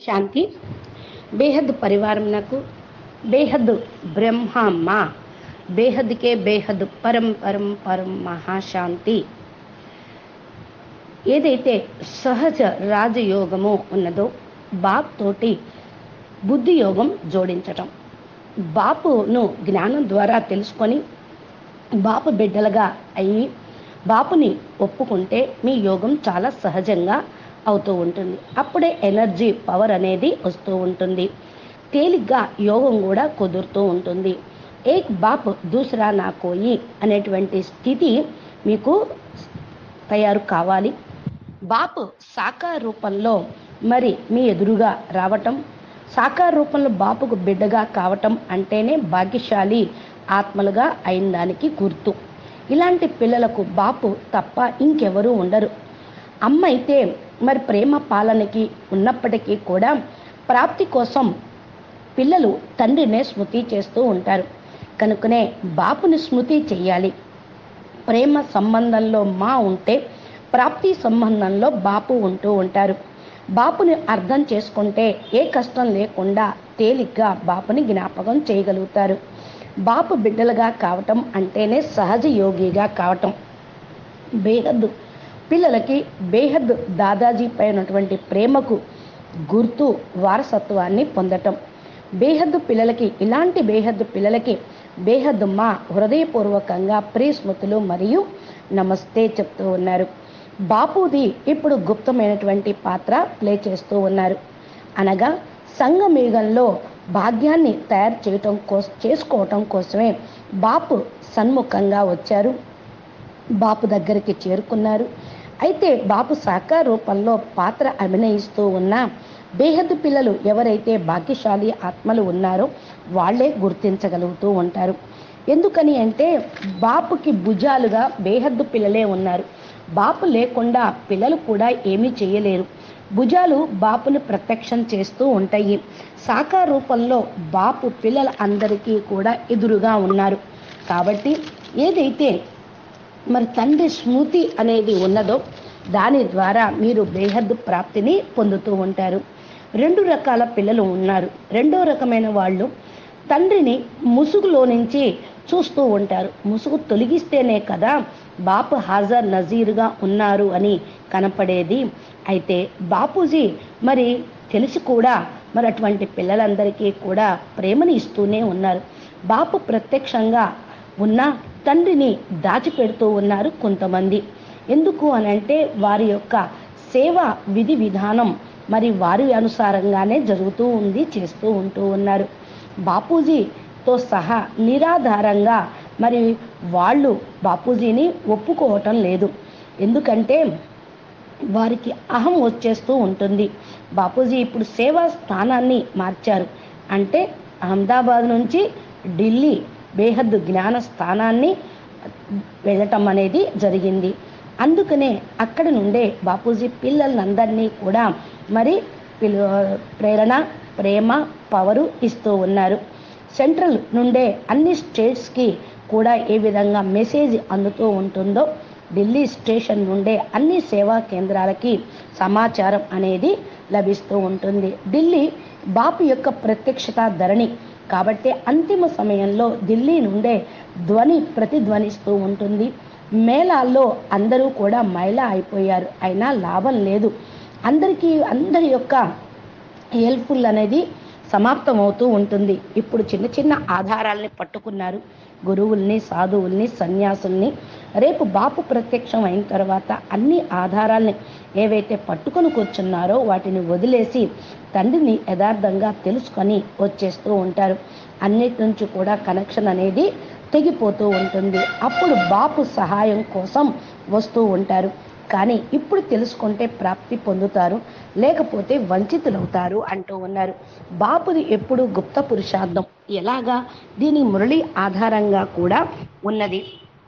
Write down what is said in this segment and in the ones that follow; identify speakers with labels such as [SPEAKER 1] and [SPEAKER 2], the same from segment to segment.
[SPEAKER 1] శాంతి బేహద్ పరివారమునకు బేహద్ బ్రహ్మ బేహద్కే బేహద్ పరం పరం పరం మహాశాంతి ఏదైతే సహజ రాజయోగము ఉన్నదో బాప్ తోటి బుద్ధి యోగం జోడించటం బాపును జ్ఞానం ద్వారా తెలుసుకొని బాపు బిడ్డలుగా అయ్యి బాపుని ఒప్పుకుంటే మీ యోగం చాలా సహజంగా అవుతూ ఉంటుంది అప్పుడే ఎనర్జీ పవర్ అనేది వస్తూ ఉంటుంది తేలిగ్గా యోగం కూడా కుదురుతూ ఉంటుంది ఏక్ బాప్ దూసరా నా కోయి అనేటువంటి స్థితి మీకు తయారు కావాలి బాపు సాకార రూపంలో మరి మీ ఎదురుగా రావటం సాకార రూపంలో బాపుకు బిడ్డగా కావటం అంటేనే భాగ్యశాలి ఆత్మలుగా అయిన దానికి గుర్తు ఇలాంటి పిల్లలకు బాపు తప్ప ఇంకెవరూ ఉండరు అమ్మ అయితే మరి ప్రేమ పాలనకి ఉన్నప్పటికీ కూడా ప్రాప్తి కోసం పిల్లలు తండ్రినే స్మృతి చేస్తూ ఉంటారు కనుకనే బాపుని స్మృతి చెయ్యాలి ప్రేమ సంబంధంలో మా ఉంటే ప్రాప్తి సంబంధంలో బాపు ఉంటూ ఉంటారు బాపుని అర్థం చేసుకుంటే ఏ కష్టం లేకుండా తేలిగ్గా బాపుని జ్ఞాపకం చేయగలుగుతారు బాపు బిడ్డలుగా కావటం అంటేనే సహజ యోగిగా కావటం బేహద్దు పిల్లలకి బేహద్ దాదాజీపై ఉన్నటువంటి ప్రేమకు గుర్తు వారసత్వాన్ని పొందటం బేహద్దు పిల్లలకి ఇలాంటి బేహద్దు పిల్లలకి బేహద్దు మా హృదయపూర్వకంగా ప్రియ స్మృతులు మరియు నమస్తే చెప్తూ ఉన్నారు బాపూది ఇప్పుడు గుప్తమైనటువంటి పాత్ర ప్లే చేస్తూ ఉన్నారు అనగా సంగమేఘంలో భాగ్యాన్ని తయారు చేయటం కోస చేసుకోవటం కోసమే బాపు సన్ముఖంగా వచ్చారు బాపు దగ్గరికి చేరుకున్నారు అయితే బాపు సాకార రూపంలో పాత్ర అభినయిస్తూ ఉన్న బేహద్దు పిల్లలు ఎవరైతే భాగ్యశాలి ఆత్మలు ఉన్నారో వాళ్ళే గుర్తించగలుగుతూ ఉంటారు ఎందుకని అంటే బాపుకి భుజాలుగా బేహద్దు పిల్లలే ఉన్నారు బాపు లేకుండా పిల్లలు కూడా ఏమీ చేయలేరు భుజాలు బాపును ప్రత్యక్షం చేస్తూ ఉంటాయి సాకార రూపంలో బాపు పిల్లల అందరికీ కూడా ఎదురుగా ఉన్నారు కాబట్టి ఏదైతే మరి తండ్రి స్మృతి అనేది ఉన్నదో దాని ద్వారా మీరు బేహద్దు ప్రాప్తిని పొందుతూ ఉంటారు రెండు రకాల పిల్లలు ఉన్నారు రెండో రకమైన వాళ్ళు తండ్రిని ముసుగులో నుంచి చూస్తూ ఉంటారు ముసుగు తొలగిస్తేనే కదా బాపు హాజర్ నజీరుగా ఉన్నారు అని కనపడేది అయితే బాపూజీ మరి తెలిసి కూడా మరి అటువంటి పిల్లలందరికీ కూడా ప్రేమని ఇస్తూనే ఉన్నారు బాపు ప్రత్యక్షంగా ఉన్న తండ్రిని దాచిపెడుతూ ఉన్నారు కొంతమంది ఎందుకు అని అంటే వారి యొక్క సేవ విధి విధానం మరి వారి అనుసారంగానే జరుగుతూ ఉంది చేస్తూ ఉంటూ ఉన్నారు బాపూజీతో సహా నిరాధారంగా మరి వాళ్ళు బాపూజీని ఒప్పుకోవటం లేదు ఎందుకంటే వారికి అహం వచ్చేస్తూ ఉంటుంది బాపూజీ ఇప్పుడు సేవా స్థానాన్ని మార్చారు అంటే అహ్మదాబాద్ నుంచి ఢిల్లీ బేహద్దు జ్ఞాన స్థానాన్ని వెళ్ళటం అనేది జరిగింది అందుకనే అక్కడి నుండే బాపూజీ పిల్లలందరినీ కూడా మరి ప్రేరణ ప్రేమ పవరు ఇస్తూ ఉన్నారు సెంట్రల్ నుండే అన్ని స్టేట్స్కి కూడా ఏ విధంగా మెసేజ్ అందుతూ ఉంటుందో ఢిల్లీ స్టేషన్ నుండే అన్ని సేవా కేంద్రాలకి సమాచారం అనేది లభిస్తూ ఉంటుంది ఢిల్లీ బాపు యొక్క ప్రత్యక్షత ధరణి కాబట్టి అంతిమ సమయంలో ఢిల్లీ నుండే ధ్వని ప్రతిధ్వనిస్తూ ఉంటుంది మేళాల్లో అందరూ కూడా మైల అయిపోయారు అయినా లాభం లేదు అందరికీ అందరి యొక్క హెల్ప్ఫుల్ అనేది సమాప్తం అవుతూ ఉంటుంది ఇప్పుడు చిన్న చిన్న ఆధారాలని పట్టుకున్నారు గురువుల్ని సాధువుల్ని సన్యాసుల్ని రేపు బాపు ప్రత్యక్షం అయిన తర్వాత అన్ని ఆధారాల్ని ఏవైతే పట్టుకొని కూర్చున్నారో వాటిని వదిలేసి తండ్రిని యథార్థంగా తెలుసుకొని వచ్చేస్తూ ఉంటారు అన్నిటి నుంచి కూడా కనెక్షన్ అనేది తెగిపోతూ ఉంటుంది అప్పుడు బాపు సహాయం కోసం వస్తూ ఉంటారు కానీ ఇప్పుడు తెలుసుకుంటే ప్రాప్తి పొందుతారు లేకపోతే వంచితులవుతారు అంటూ ఉన్నారు బాపుది ఎప్పుడు గుప్త పురుషార్థం ఎలాగా దీని మురళి ఆధారంగా కూడా ఉన్నది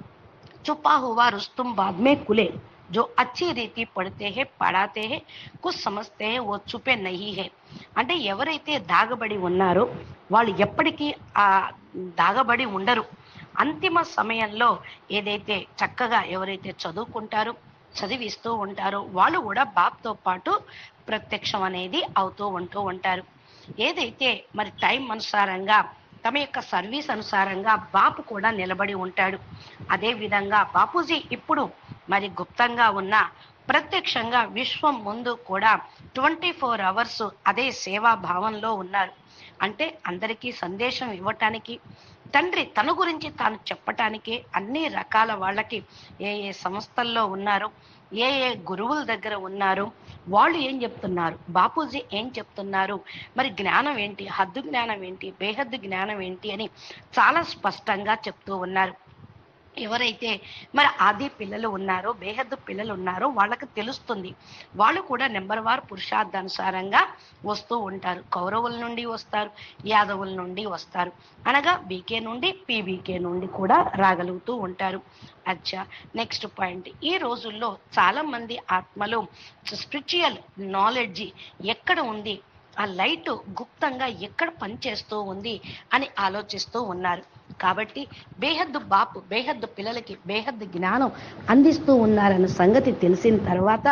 [SPEAKER 1] చుపా హువా రుస్తుం బాద్మే కులే जो अच्छी రీతి పడితే హే పడాతే హే కుछ సమస్తే హే ఓ చుపే నహీ హే అంటే ఎవరైతే దాగబడి ఉన్నారో వాళ్ళు ఎప్పటికీ ఆ దాగబడి ఉండరు అంతిమ సమయంలో ఏదైతే చక్కగా ఎవరైతే చదువుకుంటారో చదివిస్తూ ఉంటారో వాళ్ళు కూడా బాప్తో పాటు ప్రత్యక్షం అనేది అవుతూ ఉంటూ ఉంటారు ఏదైతే మరి టైం అనుసారంగా తమ యొక్క సర్వీస్ అనుసారంగా బాపు కూడా నిలబడి ఉంటాడు అదే విధంగా బాపూజీ ఇప్పుడు మరి గుప్తంగా ఉన్న ప్రత్యక్షంగా విశ్వం ముందు కూడా ట్వంటీ ఫోర్ అవర్స్ అదే సేవా భావంలో ఉన్నారు అంటే అందరికీ సందేశం ఇవ్వటానికి తండ్రి తన గురించి తాను చెప్పటానికి అన్ని రకాల వాళ్ళకి ఏ ఏ సంస్థల్లో ఉన్నారో ఏ ఏ గురువుల దగ్గర ఉన్నారు వాళ్ళు ఏం చెప్తున్నారు బాపూజీ ఏం చెప్తున్నారు మరి జ్ఞానం ఏంటి హద్దు జ్ఞానం ఏంటి బేహద్దు జ్ఞానం ఏంటి అని చాలా స్పష్టంగా చెప్తూ ఉన్నారు ఎవరైతే మరి ఆది పిల్లలు ఉన్నారో బేహద్దు పిల్లలు ఉన్నారో వాళ్ళకి తెలుస్తుంది వాళ్ళు కూడా నెంబర్ వార్ పురుషార్థానుసారంగా వస్తూ ఉంటారు కౌరవుల నుండి వస్తారు యాదవుల నుండి వస్తారు అనగా బీకే నుండి పీబీకే నుండి కూడా రాగలుగుతూ ఉంటారు అచ్చా నెక్స్ట్ పాయింట్ ఈ రోజుల్లో చాలా మంది ఆత్మలు స్పిరిచువల్ నాలెడ్జ్ ఎక్కడ ఉంది ఆ లైట్ గుప్తంగా ఎక్కడ పనిచేస్తూ ఉంది అని ఆలోచిస్తూ ఉన్నారు కాబట్టి బేహద్దు బాపు బేహద్దు పిల్లలకి బేహద్దు జ్ఞానం అందిస్తూ ఉన్నారన్న సంగతి తెలిసిన తర్వాత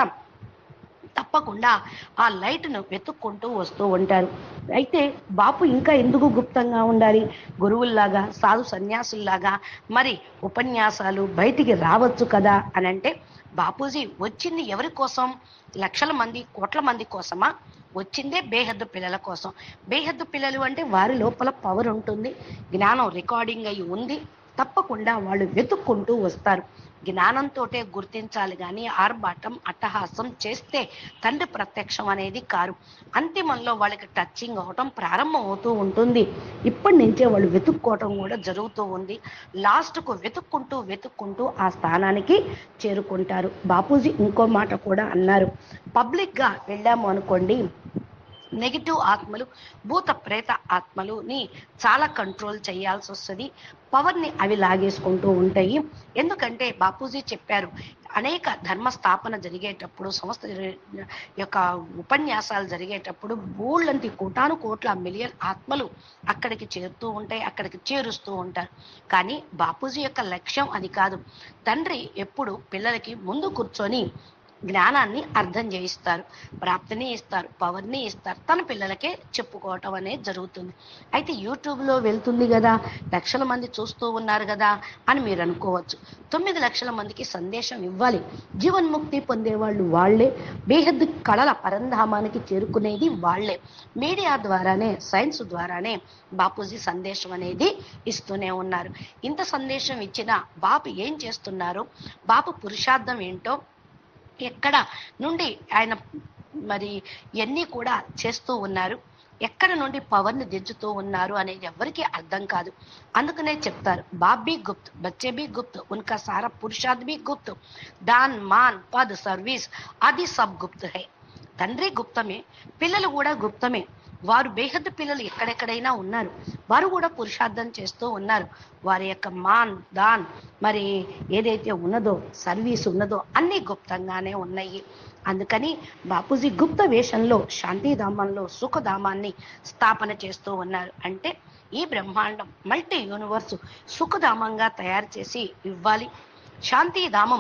[SPEAKER 1] తప్పకుండా ఆ లైట్ను వెతుక్కుంటూ వస్తూ ఉంటారు అయితే బాపు ఇంకా ఎందుకు గుప్తంగా ఉండాలి గురువుల్లాగా సాధు సన్యాసుల్లాగా మరి ఉపన్యాసాలు బయటికి రావచ్చు కదా అని అంటే బాపూజీ వచ్చింది ఎవరి కోసం లక్షల మంది కోట్ల మంది కోసమా వచ్చిందే బేహద్దు పిల్లల కోసం బేహద్దు పిల్లలు అంటే వారి లోపల పవర్ ఉంటుంది జ్ఞానం రికార్డింగ్ అయి ఉంది తప్పకుండా వాళ్ళు వెతుక్కుంటూ వస్తారు జ్ఞానంతోటే గుర్తించాలి కానీ ఆర్భాటం అట్టహాసం చేస్తే తండ్రి ప్రత్యక్షం అనేది కారు అంతిమంలో వాళ్ళకి టచింగ్ అవటం ప్రారంభం అవుతూ ఉంటుంది ఇప్పటి నుంచే వాళ్ళు వెతుక్కోవటం కూడా జరుగుతూ ఉంది లాస్ట్కు వెతుక్కుంటూ వెతుక్కుంటూ ఆ స్థానానికి చేరుకుంటారు బాపూజీ ఇంకో మాట కూడా అన్నారు పబ్లిక్గా వెళ్ళాము అనుకోండి నెగిటివ్ ఆత్మలు భూత ప్రేత ఆత్మలుని చాలా కంట్రోల్ చేయాల్సి వస్తుంది పవర్ని అవి లాగేసుకుంటూ ఉంటాయి ఎందుకంటే బాపూజీ చెప్పారు అనేక ధర్మ స్థాపన జరిగేటప్పుడు సంస్థ జరి- యొక్క ఉపన్యాసాలు జరిగేటప్పుడు బోళ్ళంటి కోటాను కోట్ల మిలియన్ ఆత్మలు అక్కడికి చేరుతూ ఉంటాయి అక్కడికి చేరుస్తూ ఉంటారు కానీ బాపూజీ యొక్క లక్ష్యం అది కాదు తండ్రి ఎప్పుడు పిల్లలకి ముందు కూర్చొని జ్ఞానాన్ని అర్థం చేయిస్తారు ప్రాప్తిని ఇస్తారు పవర్ని ఇస్తారు తన పిల్లలకే చెప్పుకోవటం అనేది జరుగుతుంది అయితే యూట్యూబ్లో వెళ్తుంది కదా లక్షల మంది చూస్తూ ఉన్నారు కదా అని మీరు అనుకోవచ్చు తొమ్మిది లక్షల మందికి సందేశం ఇవ్వాలి జీవన్ముక్తి పొందేవాళ్ళు వాళ్ళే బేహద్దు కళల పరంధామానికి చేరుకునేది వాళ్ళే మీడియా ద్వారానే సైన్స్ ద్వారానే బాపూజీ సందేశం అనేది ఇస్తూనే ఉన్నారు ఇంత సందేశం ఇచ్చిన బాపు ఏం చేస్తున్నారు బాపు పురుషార్థం ఏంటో ఎక్కడ నుండి ఆయన మరి ఎన్ని కూడా చేస్తూ ఉన్నారు ఎక్కడ నుండి పవర్ని దించుతూ ఉన్నారు అనేది ఎవరికి అర్థం కాదు అందుకనే చెప్తారు బాప్ బి గుప్త్ బచ్చే బి గుప్త్ ఉన్కా సారా పురుషాద్ బి గుప్త్ దాన్ మాన్ పద్ సర్వీస్ అది సబ్ గుప్త్ హై తండ్రి గుప్తమే పిల్లలు కూడా గుప్తమే వారు బేహద్దు పిల్లలు ఎక్కడెక్కడైనా ఉన్నారు వారు కూడా పురుషార్థం చేస్తూ ఉన్నారు వారి యొక్క మాన్ దాన్ మరి ఏదైతే ఉన్నదో సర్వీస్ ఉన్నదో అన్ని గుప్తంగానే ఉన్నాయి అందుకని బాపూజీ గుప్త వేషంలో శాంతిధామంలో సుఖధామాన్ని స్థాపన చేస్తూ ఉన్నారు అంటే ఈ బ్రహ్మాండం మల్టీ యూనివర్స్ సుఖధామంగా తయారు చేసి ఇవ్వాలి శాంతిధామం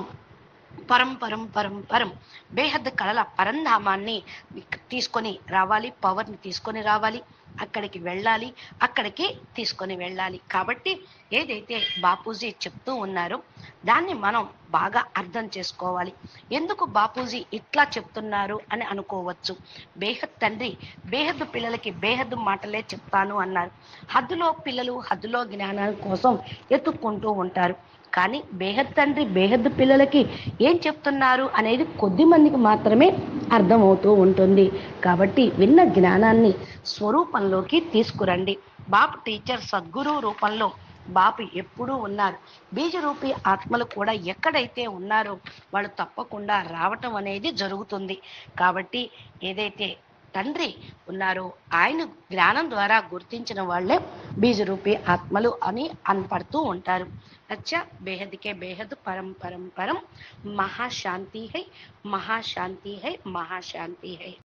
[SPEAKER 1] పరం పరం పరం పరం బేహద్ కళల పరంధామాన్ని తీసుకొని రావాలి పవర్ని తీసుకొని రావాలి అక్కడికి వెళ్ళాలి అక్కడికి తీసుకొని వెళ్ళాలి కాబట్టి ఏదైతే బాపూజీ చెప్తూ ఉన్నారో దాన్ని మనం బాగా అర్థం చేసుకోవాలి ఎందుకు బాపూజీ ఇట్లా చెప్తున్నారు అని అనుకోవచ్చు బేహద్ తండ్రి బేహద్దు పిల్లలకి బేహద్దు మాటలే చెప్తాను అన్నారు హద్దులో పిల్లలు హద్దులో జ్ఞానం కోసం ఎత్తుక్కుంటూ ఉంటారు కానీ బేహద్ తండ్రి బేహద్దు పిల్లలకి ఏం చెప్తున్నారు అనేది కొద్ది మందికి మాత్రమే అర్థమవుతూ ఉంటుంది కాబట్టి విన్న జ్ఞానాన్ని స్వరూపంలోకి తీసుకురండి బాపు టీచర్ సద్గురు రూపంలో బాపు ఎప్పుడూ ఉన్నారు బీజరూపి ఆత్మలు కూడా ఎక్కడైతే ఉన్నారో వాళ్ళు తప్పకుండా రావటం అనేది జరుగుతుంది కాబట్టి ఏదైతే తండ్రి ఉన్నారో ఆయన జ్ఞానం ద్వారా గుర్తించిన వాళ్ళే బీజరూపి ఆత్మలు అని అనపడుతూ ఉంటారు అచ్చా బేహద్కే బేహద్ పరం పరం పరం మహాశాంతి హై మహాశాంతి హై మహాశాంతి హై